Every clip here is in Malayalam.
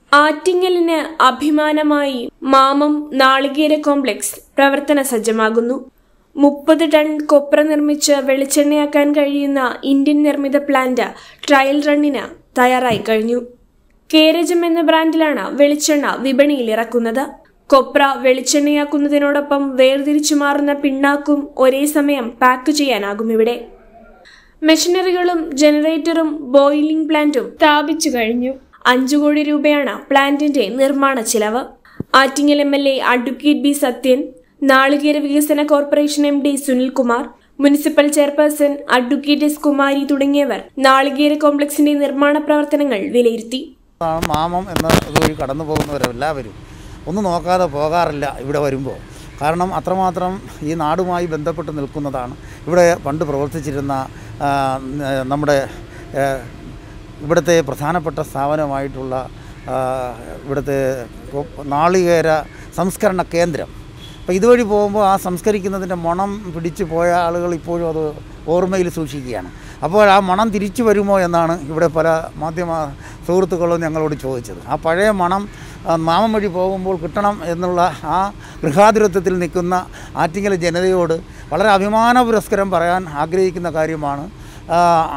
ആറ്റിങ്ങലിന് അഭിമാനമായി മാമം നാളികേര കോംപ്ലക്സ് പ്രവർത്തന സജ്ജമാകുന്നു മുപ്പത് ടൺ കൊപ്ര നിർമ്മിച്ച് വെളിച്ചെണ്ണയാക്കാൻ കഴിയുന്ന ഇന്ത്യൻ നിർമ്മിത പ്ലാന്റ് ട്രയൽ റണ്ണിന് തയ്യാറായി കഴിഞ്ഞു കേരജം എന്ന ബ്രാൻഡിലാണ് വെളിച്ചെണ്ണ വിപണിയിൽ ഇറക്കുന്നത് കൊപ്ര വെളിച്ചെണ്ണയാക്കുന്നതിനോടൊപ്പം വേർതിരിച്ചു മാറുന്ന പിണ്ണാക്കും ഒരേ സമയം പാക്ക് ചെയ്യാനാകും ഇവിടെ മെഷീനറികളും ജനറേറ്ററും ബോയിലിംഗ് പ്ലാന്റും സ്ഥാപിച്ചു കഴിഞ്ഞു അഞ്ചു കോടി രൂപയാണ് പ്ലാന്റിന്റെ നിർമ്മാണ ചിലവ് Attingal M L A advocate B Sathyan നാളികേര വികസന corporation M D Sunilkumar municipal chairperson advocate S Kumari തുടങ്ങിയവർ നാളികേര കോംപ്ലക്സിന്റെ നിർമ്മാണ പ്രവർത്തനങ്ങൾ വിലയിരുത്തി ആണ് മാമം എന്ന ഇതുവഴി കടന്നു പോകുന്നവരെല്ലാവരും ഒന്നും നോക്കാതെ പോകാറില്ല ഇവിടെ വരുമ്പോൾ കാരണം അത്രമാത്രം ഈ നാടുമായി ബന്ധപ്പെട്ട് നിൽക്കുന്നതാണ് ഇവിടെ പണ്ട് പ്രവർത്തിച്ചിരുന്ന ആ, ന- നമ്മുടെ ആ, ഇവിടുത്തെ പ്രധാനപ്പെട്ട സ്ഥാപനമായിട്ടുള്ള ആ, ഇവിടുത്തെ കൊ- നാളികേര സംസ്കരണ കേന്ദ്രം അപ്പോൾ ഇതുവഴി പോകുമ്പോൾ ആ സംസ്കരിക്കുന്നതിൻ്റെ മണം പിടിച്ചു പോയ ആളുകൾ ഇപ്പോഴും അത് ഓർമ്മയിൽ സൂക്ഷിക്കുകയാണ് അപ്പോൾ ആ മണം തിരിച്ചു വരുമോ എന്നാണ് ഇവിടെ പല മാധ്യമ സുഹൃത്തുക്കളും ഞങ്ങളോട് ചോദിച്ചത് ആ പഴയ മണം ആ, മാമം വഴി പോകുമ്പോൾ കിട്ടണം എന്നുള്ള ആ ഗൃഹാതുരത്വത്തിൽ നിൽക്കുന്ന ആറ്റിങ്ങൽ ജനതയോട് വളരെ അഭിമാന പുരസ്കരം പറയാൻ ആഗ്രഹിക്കുന്ന കാര്യമാണ് ആ,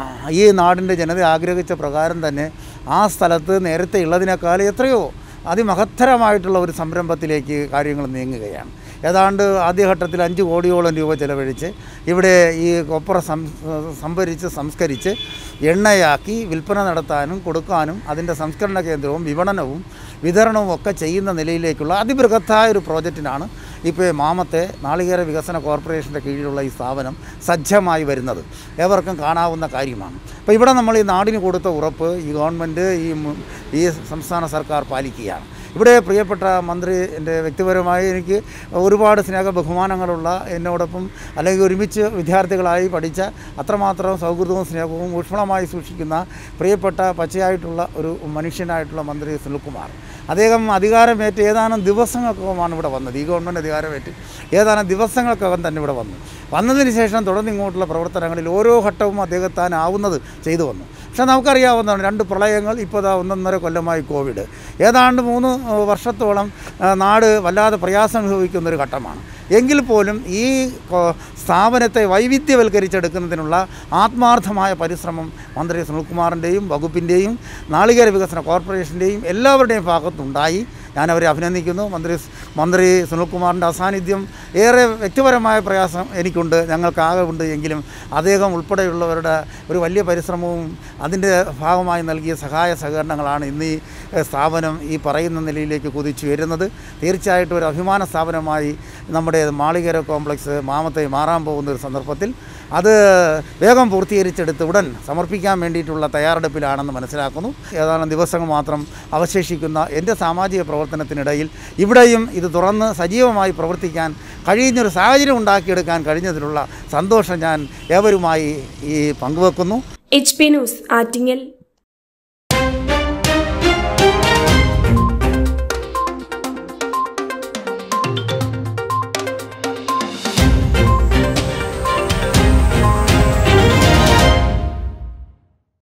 ഈ നാടിൻ്റെ ജനത ആഗ്രഹിച്ച പ്രകാരം തന്നെ ആ സ്ഥലത്ത് നേരത്തെ ഉള്ളതിനേക്കാൾ എത്രയോ അതിമഹത്തരമായിട്ടുള്ള ഒരു സംരംഭത്തിലേക്ക് കാര്യങ്ങൾ നീങ്ങുകയാണ് ഏതാണ്ട് ആദ്യഘട്ടത്തിൽ അഞ്ച് കോടിയോളം രൂപ ചെലവഴിച്ച് ഇവിടെ ഈ കൊപ്ര സം സംഭരിച്ച് സംസ്കരിച്ച് എണ്ണയാക്കി വിൽപ്പന നടത്താനും കൊടുക്കാനും അതിൻ്റെ സംസ്കരണ കേന്ദ്രവും വിപണനവും വിതരണവും ഒക്കെ ചെയ്യുന്ന നിലയിലേക്കുള്ള അതിബൃഹത്തായ ഒരു പ്രോജക്റ്റിനാണ് ഇപ്പോൾ മാമത്തെ നാളികേര വികസന കോർപ്പറേഷൻ്റെ കീഴിലുള്ള ഈ സ്ഥാപനം സജ്ജമായി വരുന്നത് ഏവർക്കും കാണാവുന്ന കാര്യമാണ് അപ്പോൾ ഇവിടെ നമ്മൾ ഈ നാടിന് കൊടുത്ത ഉറപ്പ് ഈ ഗവൺമെൻറ് ഈ മു- ഈ സംസ്ഥാന സർക്കാർ പാലിക്കുകയാണ് ഇവിടെ പ്രിയപ്പെട്ട മന്ത്രി എൻ്റെ വ്യക്തിപരമായി എനിക്ക് ഒരുപാട് സ്നേഹ ബഹുമാനങ്ങളുള്ള എന്നോടൊപ്പം അല്ലെങ്കിൽ ഒരുമിച്ച് വിദ്യാർത്ഥികളായി പഠിച്ച അത്രമാത്രം സൗഹൃദവും സ്നേഹവും ഊഷ്മളമായി സൂക്ഷിക്കുന്ന പ്രിയപ്പെട്ട പച്ചയായിട്ടുള്ള ഒരു മനുഷ്യനായിട്ടുള്ള മന്ത്രി സുനിൽകുമാർ അദ്ദേഹം അധികാരമേറ്റ് ഏതാനും ദിവസങ്ങൾക്കകമാണ് ഇവിടെ വന്നത് ഈ ഗവൺമെൻറ് അധികാരമേറ്റ് ഏതാനും ദിവസങ്ങൾക്കകം തന്നെ ഇവിടെ വന്നു വന്നതിന് ശേഷം തുടർന്ന് ഇങ്ങോട്ടുള്ള പ്രവർത്തനങ്ങളിൽ ഓരോ ഘട്ടവും അദ്ദേഹത്താനാവുന്നത് ചെയ്തു വന്നു പക്ഷേ നമുക്കറിയാവുന്നതാണ് രണ്ട് പ്രളയങ്ങൾ ഇപ്പോൾ ദാ ഒന്നൊന്നര കൊല്ലമായി കോവിഡ് ഏതാണ്ട് മൂന്ന് ഏഹ്, വർഷത്തോളം ആ, നാട് വല്ലാതെ പ്രയാസം അനുഭവിക്കുന്ന ഒരു ഘട്ടമാണ് എങ്കിൽ പോലും ഈ കൊ- സ്ഥാപനത്തെ വൈവിധ്യവൽക്കരിച്ചെടുക്കുന്നതിനുള്ള ആത്മാർത്ഥമായ പരിശ്രമം മന്ത്രി സുനിൽകുമാറിൻ്റെയും വകുപ്പിൻ്റെയും നാളികേര വികസന കോർപ്പറേഷൻ്റെയും എല്ലാവരുടെയും ഭാഗത്തുണ്ടായി ഞാൻ അവരെ അഭിനന്ദിക്കുന്നു മന്ത്രി മന്ത്രി സുനിൽകുമാറിൻ്റെ അസാന്നിധ്യം ഏറെ വ്യക്തിപരമായ പ്രയാസം എനിക്കുണ്ട് ഞങ്ങൾക്കാകെ ഉണ്ട് എങ്കിലും അദ്ദേഹം ഉൾപ്പെടെയുള്ളവരുടെ ഒരു വലിയ പരിശ്രമവും അതിൻ്റെ ഭാഗമായി നൽകിയ സഹായ സഹകരണങ്ങളാണ് ഇന്ന് ഈ എഹ്, സ്ഥാപനം ഈ പറയുന്ന നിലയിലേക്ക് കുതിച്ചു വരുന്നത് തീർച്ചയായിട്ടും ഒരു അഭിമാന സ്ഥാപനമായി നമ്മുടെ മാളികേര കോംപ്ലക്സ് മാമത്തെ മാറാൻ പോകുന്ന ഒരു സന്ദർഭത്തിൽ അത് വേഗം പൂർത്തീകരിച്ചെടുത്ത് ഉടൻ സമർപ്പിക്കാൻ വേണ്ടിയിട്ടുള്ള തയ്യാറെടുപ്പിലാണെന്ന് മനസ്സിലാക്കുന്നു ഏതാനും ദിവസങ്ങൾ മാത്രം അവശേഷിക്കുന്ന എൻ്റെ സാമാജിക പ്രവർത്തനത്തിനിടയിൽ ഇവിടെയും ഇത് തുറന്ന് സജീവമായി പ്രവർത്തിക്കാൻ കഴിയുന്നൊരു സാഹചര്യം ഉണ്ടാക്കിയെടുക്കാൻ കഴിഞ്ഞതിലുള്ള സന്തോഷം ഞാൻ ഏവരുമായി ഈ പങ്കുവെക്കുന്നു എച്ച് പി ന്യൂസ് ആറ്റിങ്ങൽ